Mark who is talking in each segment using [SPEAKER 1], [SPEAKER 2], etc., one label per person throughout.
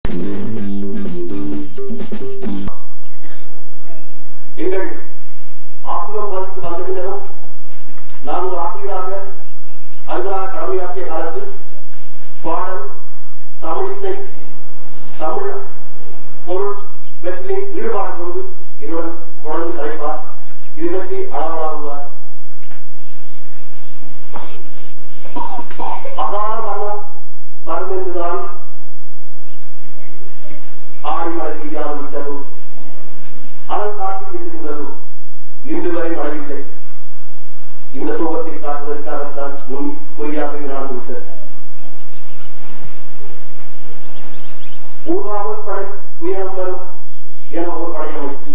[SPEAKER 1] எங்கள் ஆசிரியர் பதவிக்கு வந்திருந்ததும் நான் ஒரு ஆசிரியராக அன்பராக கடமையாற்றிய காலத்தில் பாடல் தமிழிசை தமிழ் பொருள் வெற்றி ஈடுபாடு கொண்டு இருவரும் தொடர்ந்து கலைப்பார் இது பற்றி அளவலாகுவார் அகால மரணம் வரும் என்றுதான் ஆடி மழை பெய்யாது விட்டதோ அனல் காற்று வீசுகின்றதோ இன்று வரை மழையில்லை இந்த சோகத்தை காட்டுவதற்காகத்தான் முன் குறியாக நடந்து விட்டது ஊர்வாவல் படை உயரம் வரும் என ஒரு படை அமைத்து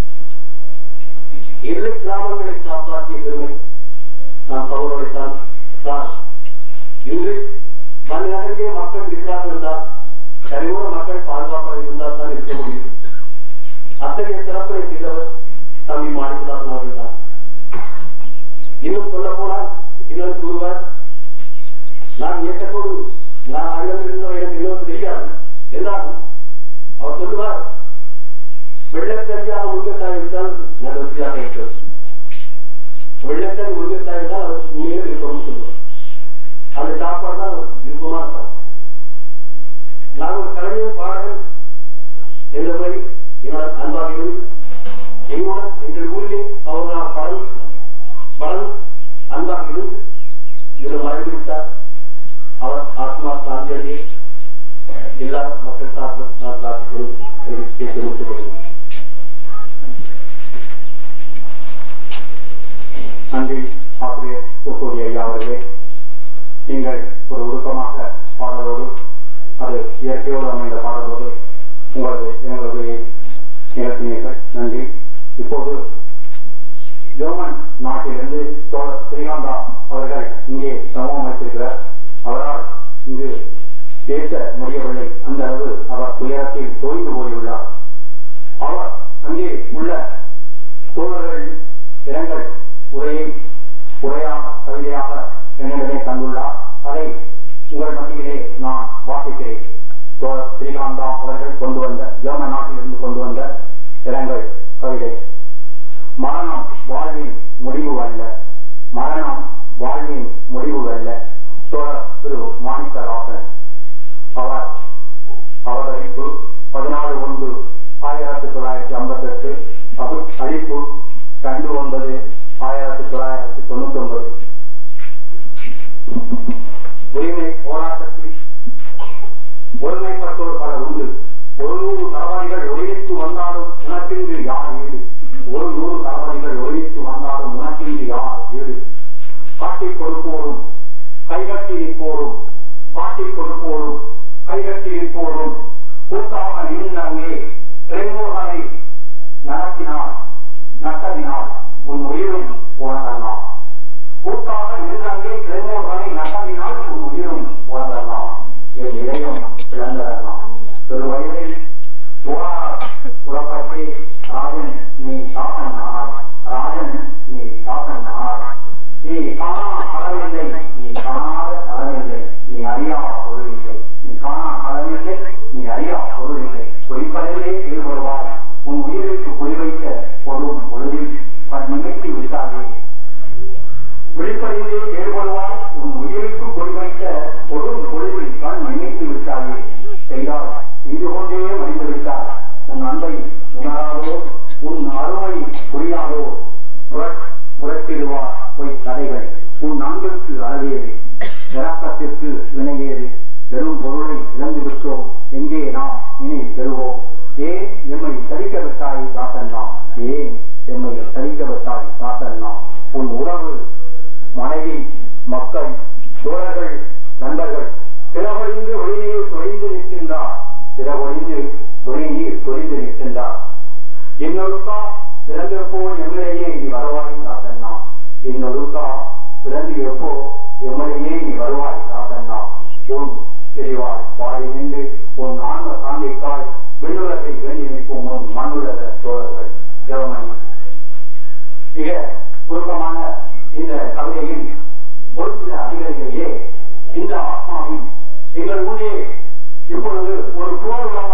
[SPEAKER 1] எல்லை கிராமங்களை காப்பாற்றிய பெருமை நாம் சௌரவைத்தான் சார் இன்று மண்நகரிலே மக்கள் இருக்கிறார்கள் என்றால் கரையோர மக்கள் பாதுகாப்பாக இருந்தால் தான் இருக்க முடியும் அத்தகைய சிறப்பினை செய்தவர் தம்பி மாணிக்கதாசன் அவர்கள் தான் இன்னும் சொல்ல போனால் இன்னொரு கூறுவார் நான் இயக்கத்தோடு நான் அண்ணன் இருந்தவர் எனக்கு இன்னொரு தெரியாது என்றாலும் அவர் சொல்லுவார் வெள்ளத்தடியாக முருங்கைக்காய் இருந்தால் நல்ல ருசியாக இருக்கிறது வெள்ளத்தடி முருங்கைக்காய் இருந்தால் அவர் உண்மையிலே விருப்பம்னு சொல்லுவார் அந்த சாப்பாடு தான் அவருக்கு விருப்பமா இருக்கும் நான் ஒரு கலைஞர் பாடகன் என்ற முறை என்னோட அன்பாக இருந்து எங்களுடன் எங்கள் ஊரிலே அவர் நான் படம் வளர்ந்து அன்பாக இருந்து இவர் மறைந்து விட்டார் அவர் ஆத்மா சாந்தி அடைய எல்லா மக்கள் சார்பிலும் நான் பிரார்த்திக்கிறோம் என்று பேசி முடித்துக் கொள்கிறேன்
[SPEAKER 2] நன்றி ஆசிரியர் தூத்துக்குடி ஐயா அவர்களே நீங்கள் ஒரு ஒழுக்கமாக பாடலோடு அது இயற்கையோடு அமைந்த பாடலோடு உங்களது எங்களுடைய நிகழ்த்தினீர்கள் நன்றி இப்போது ஜெர்மன் நாட்டிலிருந்து தோழர் ஸ்ரீகாந்தா அவர்கள் இங்கே சமூகம் வைத்திருக்கிறார் அவரால் இங்கு பேச முடியவில்லை அந்த அளவு அவர் துயரத்தில் தோய்ந்து போயுள்ளார் அவர் அங்கே உள்ள தோழர்கள் இரங்கல் உரையை உரையாக கவிதையாக என்னிடமே தந்துள்ளார் அதை உங்கள் மத்தியிலே நான் வாசிக்கிறேன் தோழர் ஸ்ரீகாந்தா அவர்கள் கொண்டு வந்த ஜெர்மன் நாட்டிலிருந்து கொண்டு வந்த இரங்கல் கவிதை மரணம் வாழ்வின் முடிவு அல்ல மரணம் வாழ்வின் முடிவு அல்ல தோழர் திரு மாணிக்கராசன் அவர் அவதரிப்பு பதினாலு ஒன்று ஆயிரத்தி தொள்ளாயிரத்தி ஐம்பத்தி எட்டு அழிப்பு ரெண்டு ஒன்பது ஆயிரத்தி தொள்ளாயிரத்தி தொண்ணூத்தி ஒன்பது உரிமை போராட்டத்தில் ஒருமைப்பட்டோர் பலர் உண்டு ஒரு நூறு தளபதிகள் ஒருமித்து வந்தாலும் உனக்கின்றி யார் ஈடு ஒரு நூறு தளபதிகள் ஒருமித்து வந்தாலும் உனக்கின்றி யார் ஈடு காட்டிக் கொடுப்போரும் கைகட்டி நிற்போரும் காட்டிக் கொடுப்போரும் கைகட்டி நிற்போரும் கூட்டாக நின்று அங்கே இளைஞர்களை நடத்தினார் நட்டதினால் உன் உயிரும் போனதெல்லாம் கூட்டாக நின்று அங்கே இளைஞர்களை நட்டதினால் உன் உயிரும் போனதெல்லாம் என் இதயம் பிளந்ததெல்லாம் சிறு வயதில் போராட புறப்பட்டு ராஜன் நீ சாசன் ஆனாய் ராஜன் நீ சாசன் ஆனாய் நீ காணா அளவில்லை நீ காணாத அளவில்லை நீ அறியா பொருள் இல்லை நீ காணா அளவில்லை நீ அறியா பொருள் இல்லை பொய்ப்பதிலே ஈடுபடுவாய் உன் உயிருக்கு குறிவைக்க பொருளும் பொழுதில் அவன் நிகழ்த்தி விட்டாயே விழிப்பறிந்தே ஈடுபடுவாய் உன் உயிருக்கு குறிவைக்க பொருள் பொழுதில் கண் நினைத்து விட்டாயே செய்தால் செய்து கொண்டே மறைந்து விட்டார் உன் அன்பை உணராதோ உன் அருமை புரியாதோ புரட் புரட்டிடுவார் பொய் கதைகள் உன் அன்பிற்கு அளவேது இறக்கத்திற்கு இணையேது பெரும் பொருளை இழந்து விட்டோம் எங்கே நாம் இனி பெறுவோம் ஏன் எம்மை தரிக்க விட்டாய் தாத்தண்ணா ஏன் எம்மை தரிக்க விட்டாய் தாத்தண்ணா உன் உறவு மனைவி மக்கள் தோழர்கள் நண்பர்கள் திறவழிந்து ஒளிநீர் சொரிந்து நிற்கின்றார் திறவழிந்து ஒளிநீர் சொரிந்து நிற்கின்றார் இன்னொருக்கா பிறந்து எப்போ எம்மிடையே நீ வருவாய் தாத்தண்ணா இன்னொருக்கா பிறந்து எப்போ எம்மிடையே நீ வருவாய் தாத்தண்ணா உன் சிறிவாய் பாடி நின்று உன் ஆன்ம சாந்திக்காய் விண்ணுலகை வேண்டி நிற்கும் உன் மண்ணுலக தோழர்கள் ஜெர்மனி மிக சுருக்கமான இந்த கவிதையின் ஒரு சில அடிகளிலேயே இந்த ஆத்மாவின் எங்கள் உள்ளே இப்பொழுது ஒரு போர் உலகம்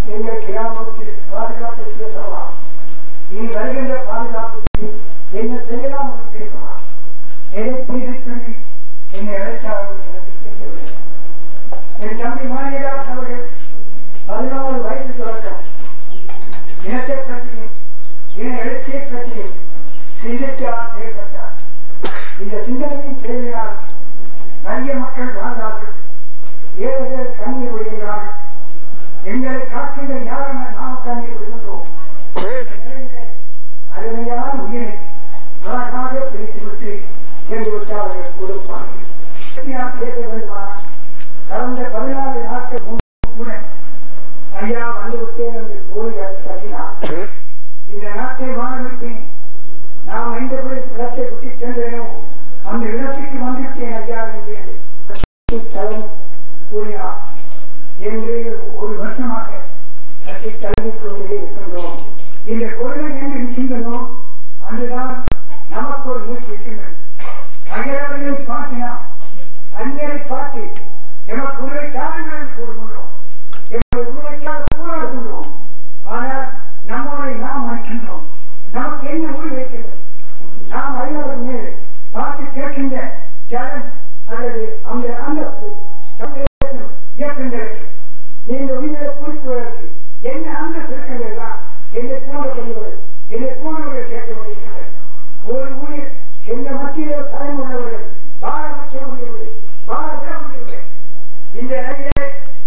[SPEAKER 3] எங்கள் கிராமத்தில் பாதுகாப்பை பேசலாம் இனி வருகின்ற பாதுகாப்புக்கு என்ன செய்யலாம் என்று பேசலாம் எதை செய்து சொல்லி என்னை அழைத்தார்கள் எனக்கு தெரியவில்லை என் தம்பி மாநிலாஸ் அவர்கள் பதினாறு வயசு தொடக்கம் இனத்தை பற்றியும் இன எழுச்சியை பற்றியும் சிந்தித்தார் செயல்பட்டார் இந்த சிந்தனையின் செயலினால் நிறைய மக்கள் வாழ்ந்தார்கள் ஏழைகள் கண்ணீர் விடுகிறார்கள் எங்களை காக்கின்ற யாரென நாம் கண்ணீர் விடுகின்றோம் இந்த நிலையிலே அருமையான உயிரை அழகாக பிரித்துவிட்டு சென்று விட்டார்கள் கொடுப்பார்கள் நான் பேச வேண்டுமானால் கடந்த பதினாறு நாட்கள் முன்பு கூட ஐயா வந்துவிட்டேன் என்று கோரி கட்டினார் இந்த நாட்டை வாழ வைப்பேன் நாம் எந்த இடத்தை விட்டு சென்றேனோ அந்த இடத்துக்கு வந்துவிட்டேன் ஐயா என்று தலைமை கூறினார் என்று ஒரு வருஷமாக கட்டி தழுவிக் கொண்டே இருக்கின்றோம் இந்த கொள்கை என்று இருக்கின்றனோ அன்றுதான் நமக்கு ஒரு மூச்சு இருக்கின்றது அயலவர்களை பாட்டினான் அந்நியரை பார்த்து எமக்கு உருவை தாருங்கள் கூறுகின்றோம் எமது உருவைக்காக போராடுகின்றோம் ஆனால் நம்மளை நாம் மறைக்கின்றோம் நமக்கு என்ன உருவு இருக்கிறது நாம் அறிந்தவர் மீது பார்த்து கேட்கின்ற திறன் அல்லது அந்த அந்தஸ்து தமிழக இயக்கங்களுக்கு இந்த உயிரை குறிப்புவதற்கு என்ன அந்தஸ்து இருக்கிறது தான் என்னை போன்ற பெரியவர்கள் என்னை போன்றவர்கள் கேட்க வேண்டியிருக்கிறது ஒரு உயிர் எந்த மத்தியிலே தயம் உள்ளவர்கள் வாழ வைக்க முடியவில்லை வாழ விட முடியவில்லை இந்த நிலையிலே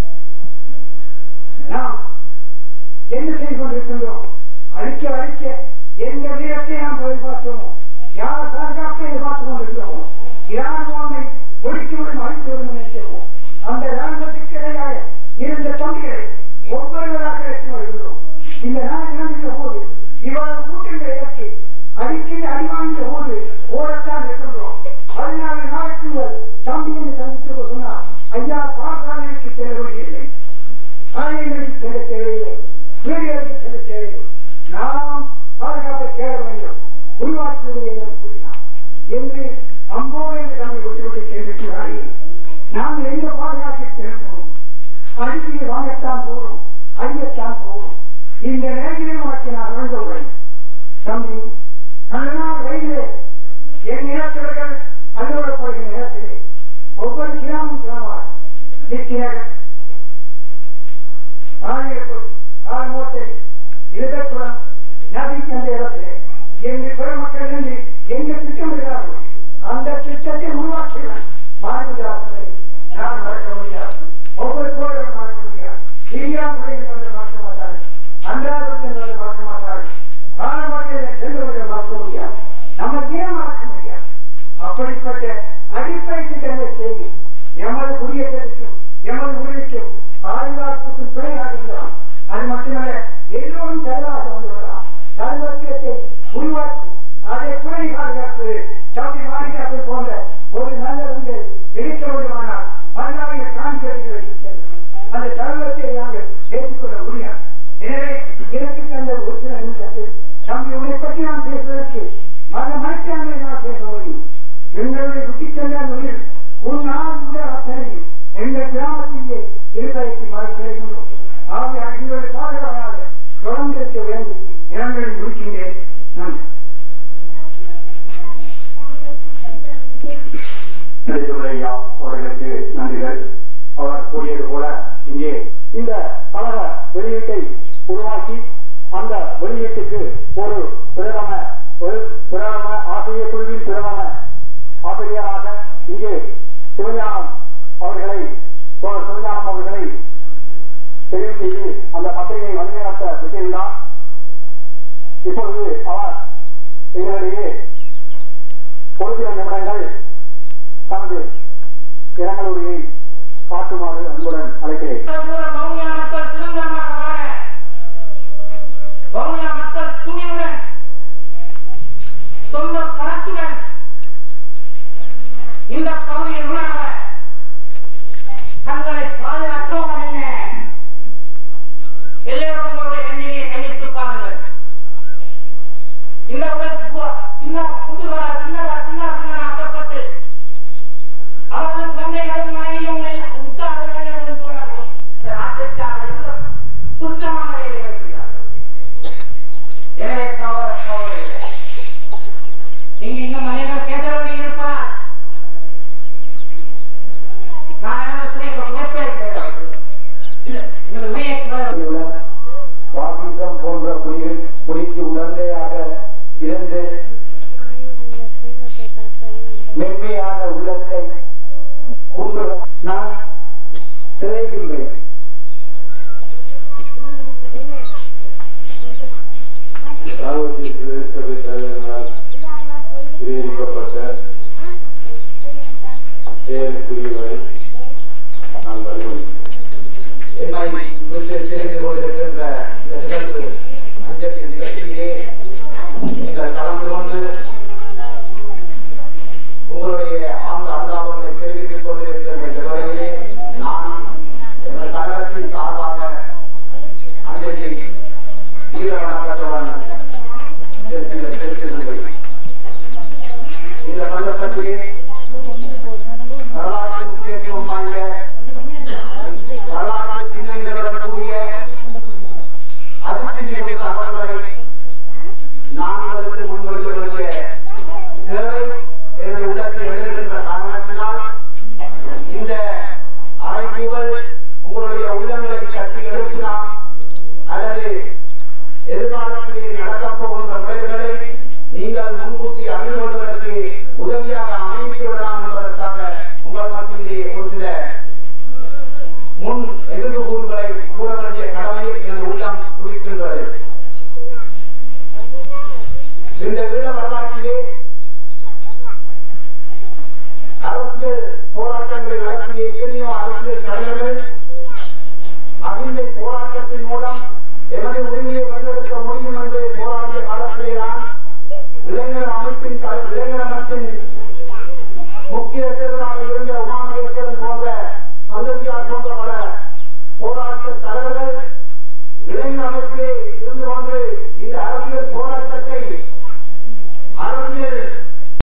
[SPEAKER 3] நாம் என்ன செய்து கொண்டிருக்கின்றோம் அழிக்க அழிக்க எந்த வீரத்தை நாம் எதிர்பார்த்தோமோ யார் பாதுகாப்பை எதிர்பார்த்துக் கொண்டிருக்கிறோமோ இராணுவமை ஒழித்துவிடும் அழித்துவிடும் நினைக்கிறோமோ அந்த இராணுவத்துக்கு இடையாக இருந்த தம்பிகளை ஒவ்வொருவராக எடுத்து வருகிறோம் இந்த நாடு இழந்துள்ள போது இவ்வளவு கூட்டங்களை இறக்கி அடிக்கின்ற அடிவாங்கிய போது ஓடத்தான் இருக்கின்றோம் பதினாலு நாளுக்கு முதல் தம்பி என்று சந்தித்து சொன்னார் ஐயா பாடசாலைக்கு செல்ல வேண்டியதில்லை ஆலயங்களுக்கு செல்ல தேவையில்லை வீடுகளுக்கு செல்ல தேவையில்லை நாம் பாதுகாப்பை தேட வேண்டும் உருவாக்குவது என்று கூறினார் என்று அம்போ என்று நம்மை விட்டுவிட்டு சென்றிருக்கிறாரே நாம் எந்த பாதுகாப்பை தேடுகிறோம் அடிமையை வாங்கத்தான் போகிறோம் அறியத்தான் போகிறோம் இந்த நேரத்திலே உனக்கு நான் இறந்தவுடன் தம்பி கண்ணனார் வயதிலே என் இனத்தவர்கள் அலுவலப்படுகிற நேரத்திலே ஒவ்வொரு கிராமம் கிராமம் நித்தினகர் ஆரியப்பூர் ஆலமோட்டை இழுதக்குளம் நபி என்ற இடத்திலே எங்கு பிற மக்கள் இருந்து எங்கு திட்டமிடுகிறார்கள் அந்த திட்டத்தை உருவாக்கியவன் மாறுகிறார்களை நான் மறக்க முடியாது ஒவ்வொரு தோழரும் மறக்க முடியாது இங்கிராம் முறையில் வந்து மறக்க மாட்டார்கள் அன்றாடத்தில் வந்து மறக்க மாட்டார்கள் காலமட்டையில் செல்வர்கள் மறக்க முடியாது நம்ம இனம் மறக்க முடியாது அப்படிப்பட்ட அடிப்படை திட்டங்களை செய்து எமது குடியேற்றத்திற்கும் எமது உரிமைக்கும் பாதுகாப்புக்கும் துணையாக இருந்தால் அது மட்டுமல்ல எல்லோரும் தலைவராக வந்துவிடலாம் தலைமத்தியத்தை உருவாக்கி அதை பேணி பாதுகாப்பது தம்பி மாநிலத்தை போன்ற ஒரு நல்ல வங்கை எடுக்க வேண்டுமானால் பல்லாயிரம் காண்கிறீர்கள் அந்த தலைவரத்தை நாங்கள் ஏற்றுக்கொள்ள முடியாது எனவே எனக்கு தந்த ஒரு சில நிமிஷத்தில் தம்பி உன்னை பற்றி நான் பேசுவதற்கு மத மனுஷங்களை நான் பேச முடியும் எங்களுடைய விட்டு சென்ற அந்த உயிர் உன் நாள் முதல் அத்தனையும் எங்கள் கிராமத்திலேயே இருப்பதற்கு மாறி கிடைக்கின்றோம் ஆகையால் எங்களுடைய பாதுகாவலாக தொடர்ந்து இருக்க வேண்டும் இரங்கலை முடிக்கின்றேன் நன்றி
[SPEAKER 2] நெடுந்துரையா அவர்களுக்கு நன்றிகள் அவர் கூறியது போல இங்கே இந்த கழக வெளியீட்டை உருவாக்கி அந்த வெளியீட்டுக்கு ஒரு பிரதம ஒரு பிரதம ஆசிரியர் குழுவின் பிரதம ஆசிரியராக இங்கே சிவஞானம் அவர்களை தோழர் சிவஞானம் அவர்களை தெரிவு செய்து அந்த பத்திரிகை வழிநடத்த விட்டிருந்தார் இப்பொழுது அவர் எங்களிடையே ஒரு சில நிமிடங்கள் தனது இரங்கலுரையை காட்டுமாறு அன்புடன் அழைக்கிறேன்
[SPEAKER 4] தூர பவுனியா மக்கள் சுதந்திரமாக வாழ பவுனியா மக்கள் துணிவுடன் சொந்த பணத்துடன் இந்த பகுதியில் உணர தங்களை பாதுகாத்தோம் என்ன எல்லோரும் உங்களுடைய எண்ணியை கையிட்டு பாருங்கள் இந்த உலகத்துக்கு சின்ன குண்டுகளா சின்னதா சின்ன சின்ன ஆக்கப்பட்டு அவரது குழந்தைகள் மனைவியும் உற்சாக வேலைகளும் தோழர்கள் நாட்டிற்காக சுற்றமாக
[SPEAKER 2] குடிக்கு உடந்தையாக இருந்து மென்மையான உள்ளத்தை கொண்டு நான் திரைகின்றேன்
[SPEAKER 1] ராவதி சிறுசபை தலைவர்களால் தெரிவிக்கப்பட்ட செயலுக்குரியவரை நான் வலியுறுத்தேன்
[SPEAKER 2] என்னை விட்டு தெரிந்து கொண்டிருக்கின்ற இந்த நிகழ்வு அஞ்சலி நிகழ்ச்சியிலே நீங்கள் கலந்து கொண்டு உங்களுடைய ஆழ்ந்த அனுதாபங்களை தெரிவித்துக் கொண்டிருக்கின்ற இந்த வேளையிலே நான் எங்கள் கழகத்தின் சார்பாக அஞ்சலி வீர வணக்கத்துடன் செலுத்தி- செலுத்துகின்றேன். இந்த சந்தர்ப்பத்திலே வரலாற்று முக்கியத்துவம் வாய்ந்த வரலாற்று பின்னணியில் வரக்கூடிய அதிர்ச்சி மிகுந்த தகவல்களை நான் உங்களுக்கு முன்வைக்க வேண்டிய தேவை எனது உள்ளத்தில் எழுகின்ற காரணத்தினால் இந்த அழைப்புகள் உங்களுடைய உள்ளங்களை கட்டி எழுப்பினால் அல்லது எதிர்காலத்திலே நடக்கப் போகின்ற விளைவுகளை நீங்கள் முன்கூட்டி அறிந்து கொள்வதற்கு உதவியாக அமைத்து விடலாம் என்பதற்காக உங்கள் மத்தியிலே ஒரு சில முன் எதிர்ப்பு கூறுகளை கூற வேண்டிய கடமை எனது உள்ளம் துடிக்கின்றது இந்த ஈழ வரலாற்றிலே அரசியல் போராட்டங்களை நடத்திய எத்தனையோ அரசியல் தலைவர்கள் அகிம்சை போராட்டத்தின் மூலம் எமது உரிமையை வென்றெடுக்க முடியும் என்று போராடிய காலத்திலேதான் இளைஞர் அமைப்பின் தலை- இளைஞர் அமைப்பின் முக்கியஸ்தர்களாக இருந்த உமாமகேஸ்வரன் போன்ற சந்ததியார் போன்ற பல போராட்ட தலைவர்கள் இளைஞர் அமைப்பிலே